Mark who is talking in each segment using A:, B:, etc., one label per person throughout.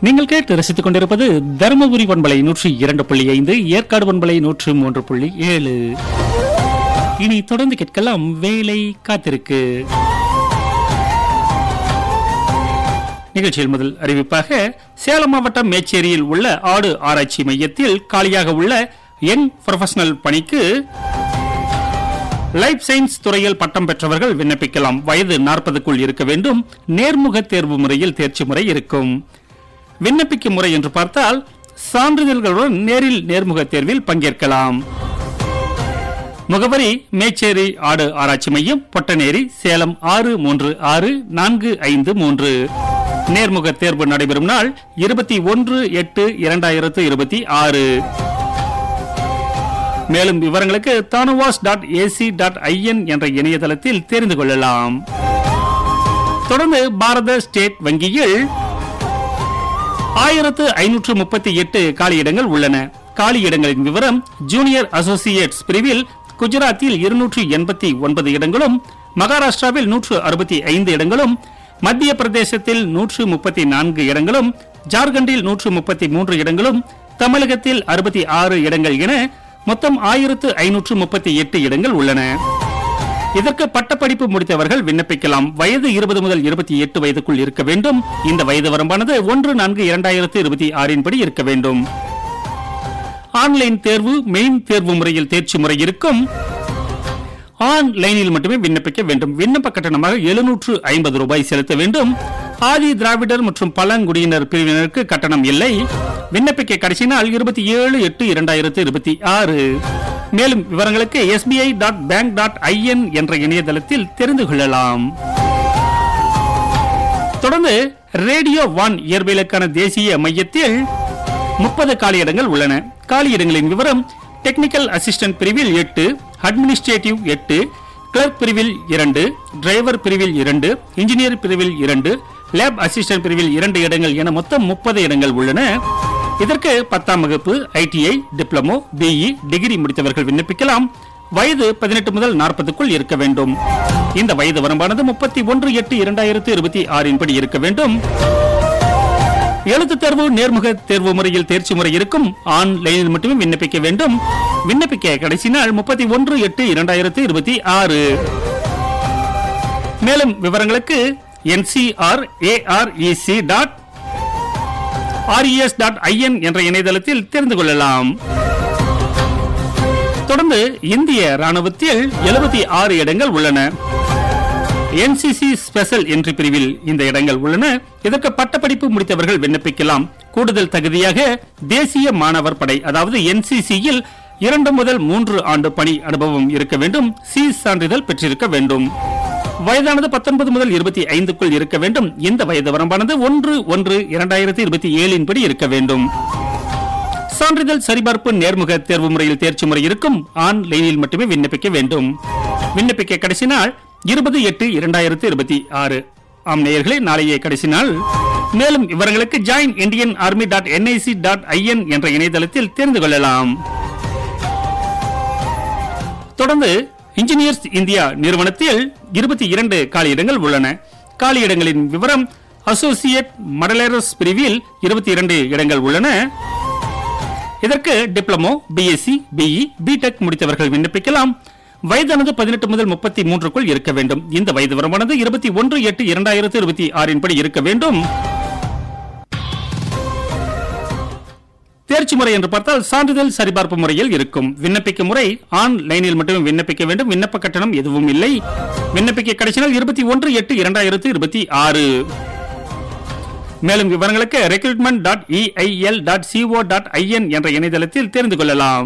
A: நீங்கள் கேட்டு ரசித்துக் கொண்டிருப்பது தருமபுரி பண்பலை நூற்றி இரண்டு புள்ளி ஐந்து ஏற்காடு பண்பலை நூற்று மூன்று புள்ளி ஏழு இனி தொடர்ந்து கேட்கலாம் வேலை காத்திருக்கு நிகழ்ச்சியில் முதல் அறிவிப்பாக சேலம் மாவட்டம் மேச்சேரியில் உள்ள ஆடு ஆராய்ச்சி மையத்தில் காலியாக உள்ள யங் ப்ரொஃபஷனல் பணிக்கு லைஃப் சயின்ஸ் துறையில் பட்டம் பெற்றவர்கள் விண்ணப்பிக்கலாம் வயது நாற்பதுக்குள் இருக்க வேண்டும் நேர்முக தேர்வு முறையில் தேர்ச்சி முறை இருக்கும் விண்ணப்பிக்கும் முறை என்று பார்த்தால் சான்றிதழ்களுடன் நேரில் நேர்முக தேர்வில் பங்கேற்கலாம் முகவரி மேச்சேரி ஆடு ஆராய்ச்சி மையம் பொட்டநேரி சேலம் ஆறு மூன்று ஆறு நான்கு ஐந்து மூன்று நேர்முக தேர்வு நடைபெறும் நாள் இருபத்தி ஒன்று எட்டு இரண்டாயிரத்து இருபத்தி ஆறு மேலும் விவரங்களுக்கு TANUVAS dot AC dot IN என்ற இணையதளத்தில் தெரிந்து கொள்ளலாம் தொடர்ந்து பாரத ஸ்டேட் வங்கியில் ஆயிரத்து ஐநூற்று முப்பத்தி எட்டு காலியிடங்கள் உள்ளன காலியிடங்களின் விவரம் ஜூனியர் அசோசியேட்ஸ் பிரிவில் குஜராத்தில் இருநூற்று எண்பத்தி ஒன்பது இடங்களும் மகாராஷ்டிராவில் நூற்று அறுபத்தி ஐந்து இடங்களும் மத்திய பிரதேசத்தில் நூற்று முப்பத்தி நான்கு இடங்களும் ஜார்க்கண்டில் நூற்று முப்பத்தி மூன்று இடங்களும் தமிழகத்தில் அறுபத்தி ஆறு இடங்கள் என மொத்தம் ஆயிரத்து ஐநூற்று முப்பத்தி எட்டு இடங்கள் உள்ளன இதற்கு பட்டப்படிப்பு முடித்தவர்கள் விண்ணப்பிக்கலாம் வயது இருபது முதல் இருபத்தி எட்டு வயதுக்குள் இருக்க வேண்டும் இந்த வயது வரம்பானது ஒன்று நான்கு இரண்டாயிரத்து இருபத்தி ஆறின் படி இருக்க வேண்டும் ஆன்லைன் தேர்வு மெயின் தேர்வு முறையில் தேர்ச்சி முறை இருக்கும் ஆன்லைனில் மட்டுமே விண்ணப்பிக்க வேண்டும் விண்ணப்ப கட்டணமாக எழுநூற்று ஐம்பது ரூபாய் செலுத்த வேண்டும் ஆதி திராவிடர் மற்றும் பழங்குடியினர் பிரிவினருக்கு கட்டணம் இல்லை விண்ணப்பிக்க கடைசி நாள் இருபத்தி ஏழு எட்டு இரண்டாயிரத்து இருபத்தி ஆறு மேலும் விவரங்களுக்கு SBI dot bank dot IN என்ற இணையதளத்தில் தெரிந்து கொள்ளலாம் தொடர்ந்து ரேடியோ ஒன் இயற்பியலுக்கான தேசிய மையத்தில் முப்பது காலியிடங்கள் உள்ளன காலியிடங்களின் விவரம் டெக்னிக்கல் அசிஸ்டன்ட் பிரிவில் எட்டு அட்மினிஸ்ட்ரேட்டிவ் எட்டு கிளர்க் பிரிவில் இரண்டு டிரைவர் பிரிவில் இரண்டு இன்ஜினியர் பிரிவில் இரண்டு லேப் அசிஸ்டன்ட் பிரிவில் இரண்டு இடங்கள் என மொத்தம் முப்பது இடங்கள் உள்ளன இதற்கு பத்தாம் வகுப்பு ஐடிஐ டிப்ளமோ பிஇ டிகிரி முடித்தவர்கள் விண்ணப்பிக்கலாம் வயது பதினெட்டு முதல் நாற்பதுக்குள் இருக்க வேண்டும் இந்த வயது வரம்பானது முப்பத்தி ஒன்று எட்டு இரண்டாயிரத்து இருபத்தி ஆறின் படி இருக்க வேண்டும் எழுத்து தேர்வு நேர்முக தேர்வு முறையில் தேர்ச்சி முறை இருக்கும் ஆன்லைனில் மட்டுமே விண்ணப்பிக்க வேண்டும் விண்ணப்பிக்க கடைசி நாள் முப்பத்தி ஒன்று எட்டு இரண்டாயிரத்து இருபத்தி ஆறு மேலும் விவரங்களுக்கு NCR AREC dot RES dot IN என்ற இணையதளத்தில் தெரிந்து கொள்ளலாம் தொடர்ந்து இந்திய ராணுவத்தில் எழுபத்தி ஆறு இடங்கள் உள்ளன என்சிசி ஸ்பெஷல் என்ட்ரி பிரிவில் இந்த இடங்கள் உள்ளன இதற்கு பட்டப்படிப்பு முடித்தவர்கள் விண்ணப்பிக்கலாம் கூடுதல் தகுதியாக தேசிய மாணவர் படை அதாவது என்சிசியில் இரண்டு முதல் மூன்று ஆண்டு பணி அனுபவம் இருக்க வேண்டும் சி சான்றிதழ் பெற்றிருக்க வேண்டும் வயதானது பத்தொன்பது முதல் இருபத்தி ஐந்துக்குள் இருக்க வேண்டும் இந்த வயது வரம்பானது ஒன்று ஒன்று இரண்டாயிரத்தி இருபத்தி ஏழின் படி இருக்க வேண்டும் சான்றிதழ் சரிபார்ப்பு நேர்முக தேர்வு முறையில் தேர்ச்சி முறை இருக்கும் ஆன்லைனில் மட்டுமே விண்ணப்பிக்க வேண்டும் விண்ணப்பிக்க கடைசி நாள் இருபது எட்டு இரண்டாயிரத்தி இருபத்தி ஆறு ஆம் நேயர்களே நாளைய கடைசி நாள் மேலும் விவரங்களுக்கு join Indian army dot NIC dot IN என்ற இணையதளத்தில் தெரிந்து கொள்ளலாம் தொடர்ந்து இன்ஜினியர்ஸ் இந்தியா நிறுவனத்தில் இருபத்தி இரண்டு காலியிடங்கள் உள்ளன காலியிடங்களின் விவரம் அசோசியேட் மடலேரஸ் பிரிவில் இருபத்தி இரண்டு இடங்கள் உள்ளன இதற்கு டிப்ளமோ பிஎஸ்சி பிஇ பிடெக் முடித்தவர்கள் விண்ணப்பிக்கலாம் வயதானது பதினெட்டு முதல் முப்பத்தி மூன்றுக்குள் இருக்க வேண்டும் இந்த வயது வரமானது இருபத்தி ஒன்று எட்டு இரண்டாயிரத்து இருபத்தி ஆறின் படி இருக்க வேண்டும் தேர்ச்சி முறை என்று பார்த்தால் சான்றிதழ் சரிபார்ப்பு முறையில் இருக்கும் விண்ணப்பிக்கும் முறை ஆன்லைனில் மட்டுமே விண்ணப்பிக்க வேண்டும் விண்ணப்ப கட்டணம் எதுவும் இல்லை விண்ணப்பிக்க கடைசி நாள் இருபத்தி ஒன்று எட்டு இரண்டாயிரத்து இருபத்தி ஆறு மேலும் விவரங்களுக்கு recruitment dot EIL dot CO dot IN என்ற இணையதளத்தில் தெரிந்து கொள்ளலாம்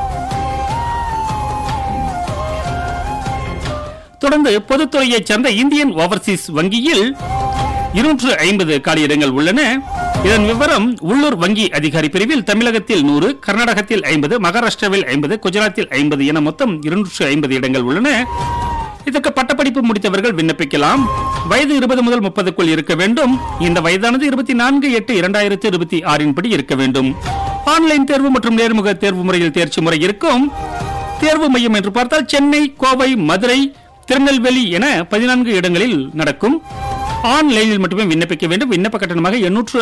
A: தொடர்ந்து பொதுத்துறையைச் சேர்ந்த இந்தியன் ஓவர்சீஸ் வங்கியில் இருநூற்று ஐம்பது காலியிடங்கள் உள்ளன இதன் விவரம் உள்ளூர் வங்கி அதிகாரி பிரிவில் தமிழகத்தில் நூறு கர்நாடகத்தில் ஐம்பது மகாராஷ்டிராவில் ஐம்பது குஜராத்தில் ஐம்பது என மொத்தம் இருநூற்று ஐம்பது இடங்கள் உள்ளன இதற்கு பட்டப்படிப்பு முடித்தவர்கள் விண்ணப்பிக்கலாம் வயது இருபது முதல் முப்பதுக்குள் இருக்க வேண்டும் இந்த வயதானது இருபத்தி நான்கு எட்டு இரண்டாயிரத்தி இருபத்தி ஆறின் படி இருக்க வேண்டும் ஆன்லைன் தேர்வு மற்றும் நேர்முக தேர்வு முறையில் தேர்ச்சி முறை இருக்கும் தேர்வு மையம் என்று பார்த்தால் சென்னை கோவை மதுரை திருநெல்வேலி என பதினான்கு இடங்களில் நடக்கும் ஆன்லைனில் மட்டுமே விண்ணப்பிக்க வேண்டும் விண்ணப்ப கட்டணமாக எண்ணூற்று